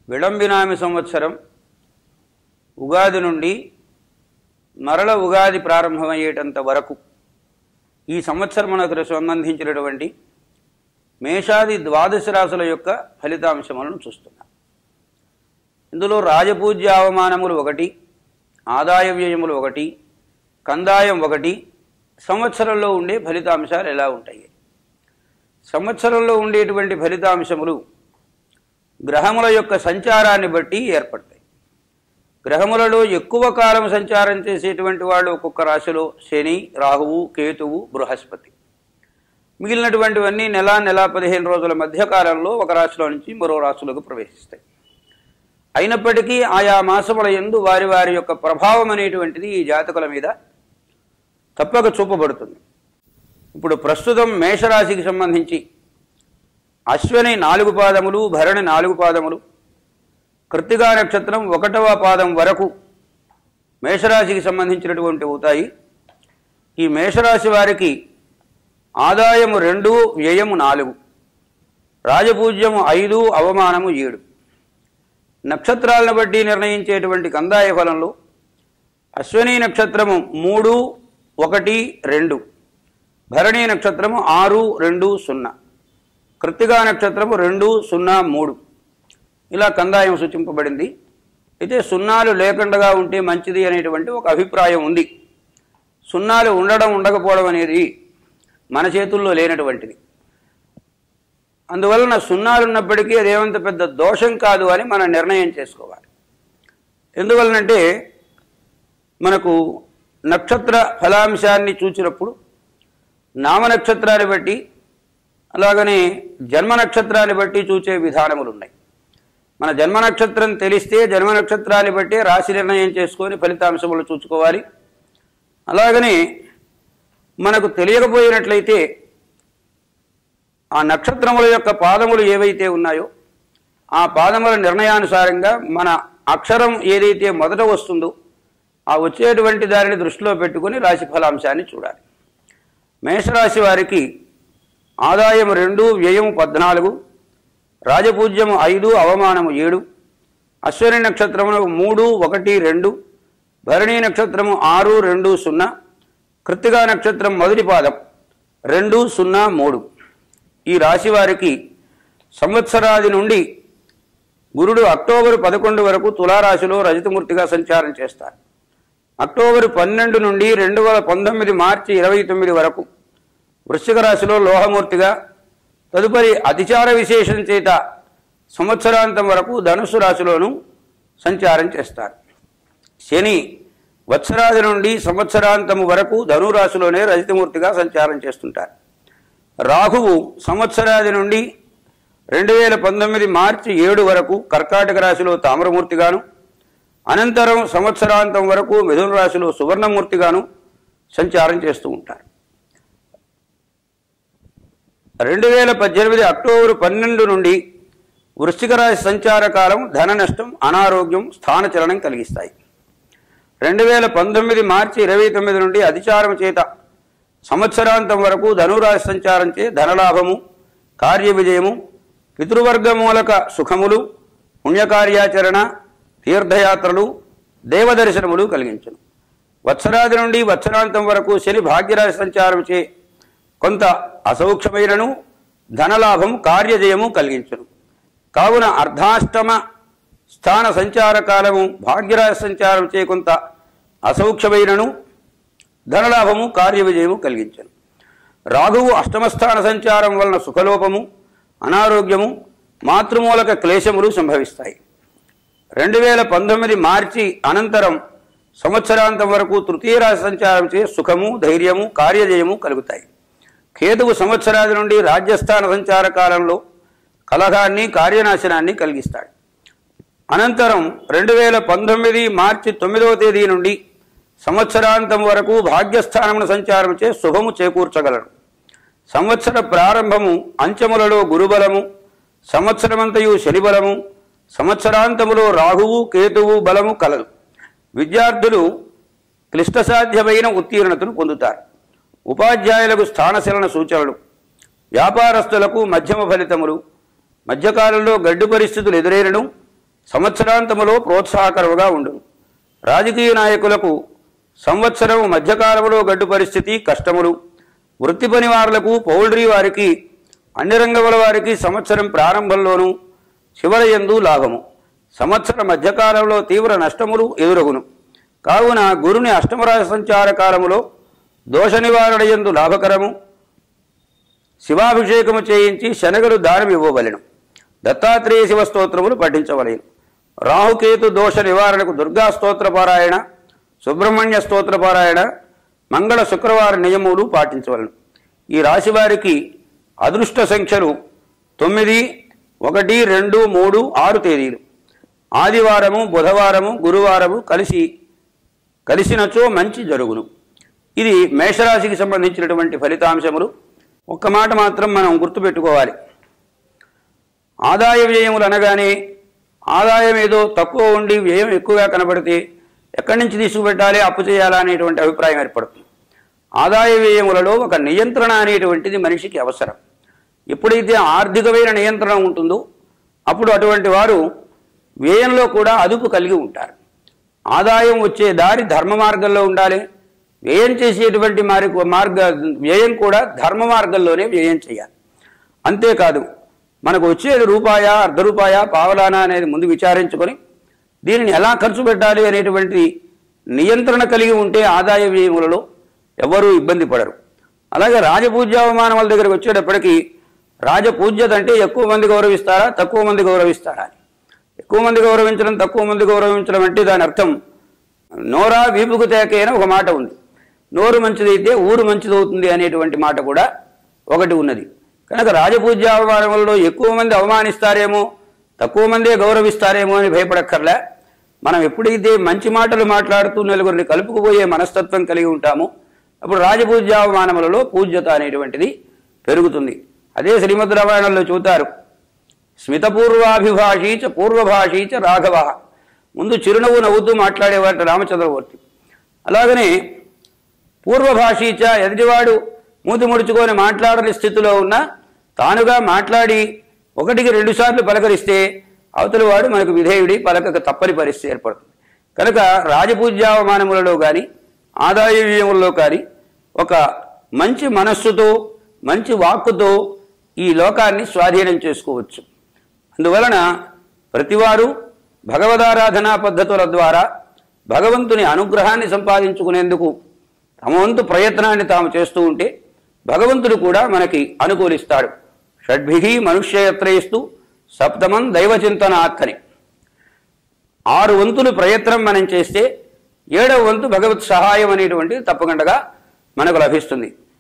విళంబినామి సంవత్సరం ఉగాది నుండి మరల ఉగాది ప్రారంభమయ్యేటంత వరకు ఈ సంవత్సరమునకు సంబంధించినటువంటి మేషాది ద్వాదశ రాశుల యొక్క ఫలితాంశములను చూస్తున్నాం ఇందులో రాజపూజ్య అవమానములు ఒకటి ఆదాయ వ్యయములు ఒకటి కందాయం ఒకటి సంవత్సరంలో ఉండే ఫలితాంశాలు ఎలా ఉంటాయి సంవత్సరంలో ఉండేటువంటి ఫలితాంశములు గ్రహముల యొక్క సంచారాన్ని బట్టి ఏర్పడతాయి గ్రహములలో ఎక్కువ కాలం సంచారం చేసేటువంటి వాళ్ళు ఒక్కొక్క రాశిలో శని రాహువు కేతువు బృహస్పతి మిగిలినటువంటివన్నీ నెల నెల పదిహేను రోజుల మధ్య కాలంలో ఒక రాశిలో నుంచి మరో రాశులకు ప్రవేశిస్తాయి అయినప్పటికీ ఆయా మాసముల ఎందు వారి వారి యొక్క ప్రభావం అనేటువంటిది ఈ జాతకుల మీద తప్పక చూపబడుతుంది ఇప్పుడు ప్రస్తుతం మేషరాశికి సంబంధించి అశ్వని నాలుగు పాదములు భరణి నాలుగు పాదములు కృత్తికా నక్షత్రం ఒకటవ పాదం వరకు మేషరాశికి సంబంధించినటువంటి అవుతాయి ఈ మేషరాశి వారికి ఆదాయము రెండు వ్యయము నాలుగు రాజపూజ్యము ఐదు అవమానము ఏడు నక్షత్రాలను బట్టి నిర్ణయించేటువంటి కందాయ ఫలంలో అశ్వని నక్షత్రము మూడు ఒకటి రెండు భరణి నక్షత్రము ఆరు రెండు సున్నా కృత్తికా నక్షత్రము రెండు సున్నా మూడు ఇలా కందాయం సూచింపబడింది అయితే సున్నాలు లేకుండా ఉంటే మంచిది అనేటువంటి ఒక అభిప్రాయం ఉంది సున్నాలు ఉండడం ఉండకపోవడం అనేది మన చేతుల్లో లేనటువంటిది అందువలన సున్నాలు ఉన్నప్పటికీ అదేమంత పెద్ద దోషం కాదు అని మనం నిర్ణయం చేసుకోవాలి ఎందువలనంటే మనకు నక్షత్ర ఫలాంశాన్ని చూసినప్పుడు నామ నక్షత్రాన్ని బట్టి అలాగనే జన్మ నక్షత్రాన్ని బట్టి చూసే విధానములు ఉన్నాయి మన జన్మ నక్షత్రం తెలిస్తే జన్మ నక్షత్రాన్ని బట్టి రాశి నిర్ణయం చేసుకొని ఫలితాంశములు చూసుకోవాలి అలాగనే మనకు తెలియకపోయినట్లయితే ఆ నక్షత్రముల యొక్క పాదములు ఏవైతే ఉన్నాయో ఆ పాదముల నిర్ణయానుసారంగా మన అక్షరం ఏదైతే మొదట వస్తుందో ఆ వచ్చేటువంటి దానిని దృష్టిలో పెట్టుకుని రాశి ఫలాంశాన్ని చూడాలి మేషరాశి వారికి ఆదాయం రెండు వ్యయం పద్నాలుగు రాజపూజ్యము ఐదు అవమానము ఏడు అశ్వని నక్షత్రమును మూడు ఒకటి రెండు భరణి నక్షత్రము ఆరు రెండు సున్నా కృత్తికా నక్షత్రం మొదటి పాదం రెండు సున్నా మూడు ఈ రాశి వారికి సంవత్సరాది నుండి గురుడు అక్టోబరు పదకొండు వరకు తులారాశిలో రజతమూర్తిగా సంచారం చేస్తారు అక్టోబరు పన్నెండు నుండి రెండు వేల పంతొమ్మిది మార్చి ఇరవై తొమ్మిది వరకు వృశ్చిక రాశిలో లోహమూర్తిగా తదుపరి అతిచార విశేషం చేత సంవత్సరాంతం వరకు ధనుస్సు రాశిలోను సంచారం చేస్తారు శని వత్సరాది నుండి సంవత్సరాంతము వరకు ధనురాశిలోనే రజితమూర్తిగా సంచారం చేస్తుంటారు రాహువు సంవత్సరాది నుండి రెండు వేల పంతొమ్మిది మార్చి ఏడు వరకు కర్కాటక రాశిలో తామ్రమూర్తిగాను అనంతరం సంవత్సరాంతం వరకు మిథున రాశిలో సువర్ణమూర్తిగాను సంచారం చేస్తూ ఉంటారు రెండు వేల పద్దెనిమిది అక్టోబరు పన్నెండు నుండి వృశ్చిక రాశి సంచార కాలం ధన నష్టం అనారోగ్యం స్థానచలనం కలిగిస్తాయి రెండు వేల పంతొమ్మిది మార్చి ఇరవై తొమ్మిది నుండి అధిచారం చేత సంవత్సరాంతం వరకు ధనురాశి సంచారం చే ధనలాభము కార్య విజయము పితృవర్గ మూలక సుఖములు పుణ్యకార్యాచరణ తీర్థయాత్రలు దేవదర్శనములు కలిగించును వత్సరాది నుండి వత్సరాంతం వరకు శని భాగ్యరాశి సంచారం చే కొంత అసౌఖ్యమైనను ధనలాభం కార్యజయము కలిగించును కావున అర్ధాష్టమ స్థాన సంచార కాలము భాగ్యరాశి సంచారం చే కొంత అసౌఖ్యమైనను ధనలాభము కార్య విజయము కలిగించను రాఘువు అష్టమస్థాన సంచారం వలన సుఖలోపము అనారోగ్యము మాతృమూలక క్లేశములు సంభవిస్తాయి రెండు వేల పంతొమ్మిది మార్చి అనంతరం సంవత్సరాంతం వరకు తృతీయ రాశి సంచారం చే సుఖము ధైర్యము కార్యజయము కలుగుతాయి కేతువు సంవత్సరాది నుండి రాజ్యస్థాన సంచార కాలంలో కలహాన్ని కార్యనాశనాన్ని కలిగిస్తాడు అనంతరం రెండు వేల పంతొమ్మిది మార్చి తొమ్మిదవ తేదీ నుండి సంవత్సరాంతం వరకు భాగ్యస్థానమును సంచారం చే శుభము చేకూర్చగలడు సంవత్సర ప్రారంభము అంచములలో గురుబలము సంవత్సరమంతయు శనిబలము సంవత్సరాంతములో రాహువు కేతువు బలము కలదు విద్యార్థులు క్లిష్టసాధ్యమైన ఉత్తీర్ణతను పొందుతారు ఉపాధ్యాయులకు స్థానశలన సూచనలు వ్యాపారస్తులకు మధ్యమ ఫలితములు మధ్యకాలంలో గడ్డు పరిస్థితులు ఎదురైనను సంవత్సరాంతములో ప్రోత్సాహకరముగా ఉండును రాజకీయ నాయకులకు సంవత్సరం మధ్యకాలంలో గడ్డు పరిస్థితి కష్టములు వృత్తి పని వారులకు పౌల్ట్రీ వారికి అన్ని రంగముల వారికి సంవత్సరం ప్రారంభంలోనూ చివరయందు లాభము సంవత్సర మధ్యకాలంలో తీవ్ర నష్టములు ఎదురగును కావున గురుని అష్టమరాజ సంచార కాలములో దోష నివారణ యందు లాభకరము శివాభిషేకము చేయించి శనగలు దానం ఇవ్వవలెను దత్తాత్రేయ శివ స్తోత్రములు పఠించవలెను రాహుకేతు దోష నివారణకు దుర్గా స్తోత్ర పారాయణ సుబ్రహ్మణ్య స్తోత్ర పారాయణ మంగళ శుక్రవార నియములు పాటించవలను ఈ రాశి వారికి అదృష్ట సంఖ్యలు తొమ్మిది ఒకటి రెండు మూడు ఆరు తేదీలు ఆదివారము బుధవారము గురువారము కలిసి కలిసినచో మంచి జరుగును ఇది మేషరాశికి సంబంధించినటువంటి ఫలితాంశములు ఒక్క మాట మాత్రం మనం గుర్తుపెట్టుకోవాలి ఆదాయ వ్యయములు అనగానే ఆదాయం ఏదో తక్కువ ఉండి వ్యయం ఎక్కువగా కనబడితే ఎక్కడి నుంచి తీసుకుపెట్టాలి అప్పు చేయాలా అనేటువంటి అభిప్రాయం ఏర్పడుతుంది ఆదాయ వ్యయములలో ఒక నియంత్రణ అనేటువంటిది మనిషికి అవసరం ఎప్పుడైతే ఆర్థికమైన నియంత్రణ ఉంటుందో అప్పుడు అటువంటి వారు వ్యయంలో కూడా అదుపు కలిగి ఉంటారు ఆదాయం వచ్చే దారి ధర్మ మార్గంలో ఉండాలి వ్యయం చేసేటువంటి మార్గ మార్గ వ్యయం కూడా ధర్మ మార్గంలోనే వ్యయం చేయాలి అంతేకాదు మనకు వచ్చేది రూపాయ అర్ధ రూపాయ పావలానా అనేది ముందు విచారించుకొని దీనిని ఎలా ఖర్చు పెట్టాలి అనేటువంటి నియంత్రణ కలిగి ఉంటే ఆదాయ వ్యయములలో ఎవరూ ఇబ్బంది పడరు అలాగే రాజపూజ్యావమానముల దగ్గరికి వచ్చేటప్పటికి రాజపూజ్యత అంటే ఎక్కువ మంది గౌరవిస్తారా తక్కువ మంది గౌరవిస్తారా అని ఎక్కువ మంది గౌరవించడం తక్కువ మంది గౌరవించడం అంటే దాని అర్థం నోరా వీపుకు తేకేన ఒక మాట ఉంది నోరు మంచిదైతే ఊరు మంచిదవుతుంది అనేటువంటి మాట కూడా ఒకటి ఉన్నది కనుక రాజపూజ్య అవమానములలో ఎక్కువ మంది అవమానిస్తారేమో తక్కువ మందే గౌరవిస్తారేమో అని భయపడక్కర్లే మనం ఎప్పుడైతే మంచి మాటలు మాట్లాడుతూ నలుగురిని కలుపుకుపోయే మనస్తత్వం కలిగి ఉంటామో అప్పుడు రాజపూజ్య అవమానములలో పూజ్యత అనేటువంటిది పెరుగుతుంది అదే శ్రీమద్ రామాయణంలో చూతారు స్మితపూర్వాభిభాషీ చ పూర్వభాషీ చ రాఘవ ముందు చిరునవ్వు నవ్వుతూ మాట్లాడేవారు రామచంద్రమూర్తి అలాగనే పూర్వభాషీచ ఎదుటివాడు మూతి ముడుచుకొని మాట్లాడని స్థితిలో ఉన్న తానుగా మాట్లాడి ఒకటికి రెండు సార్లు పలకరిస్తే అవతలి వాడు మనకు విధేయుడి పలకక తప్పని పరిస్థితి ఏర్పడుతుంది కనుక రాజపూజ్యావమానములలో కానీ ఆదాయ వ్యయములలో కానీ ఒక మంచి మనస్సుతో మంచి వాక్కుతో ఈ లోకాన్ని స్వాధీనం చేసుకోవచ్చు అందువలన ప్రతివారు భగవదారాధనా పద్ధతుల ద్వారా భగవంతుని అనుగ్రహాన్ని సంపాదించుకునేందుకు తమ వంతు ప్రయత్నాన్ని తాము చేస్తూ ఉంటే భగవంతుడు కూడా మనకి అనుకూలిస్తాడు షడ్భి మనుష్యయత్రయిస్తూ సప్తమం దైవచింతనాక్కని ఆరు వంతులు ప్రయత్నం మనం చేస్తే ఏడవ వంతు భగవత్ సహాయం అనేటువంటిది తప్పకుండా మనకు లభిస్తుంది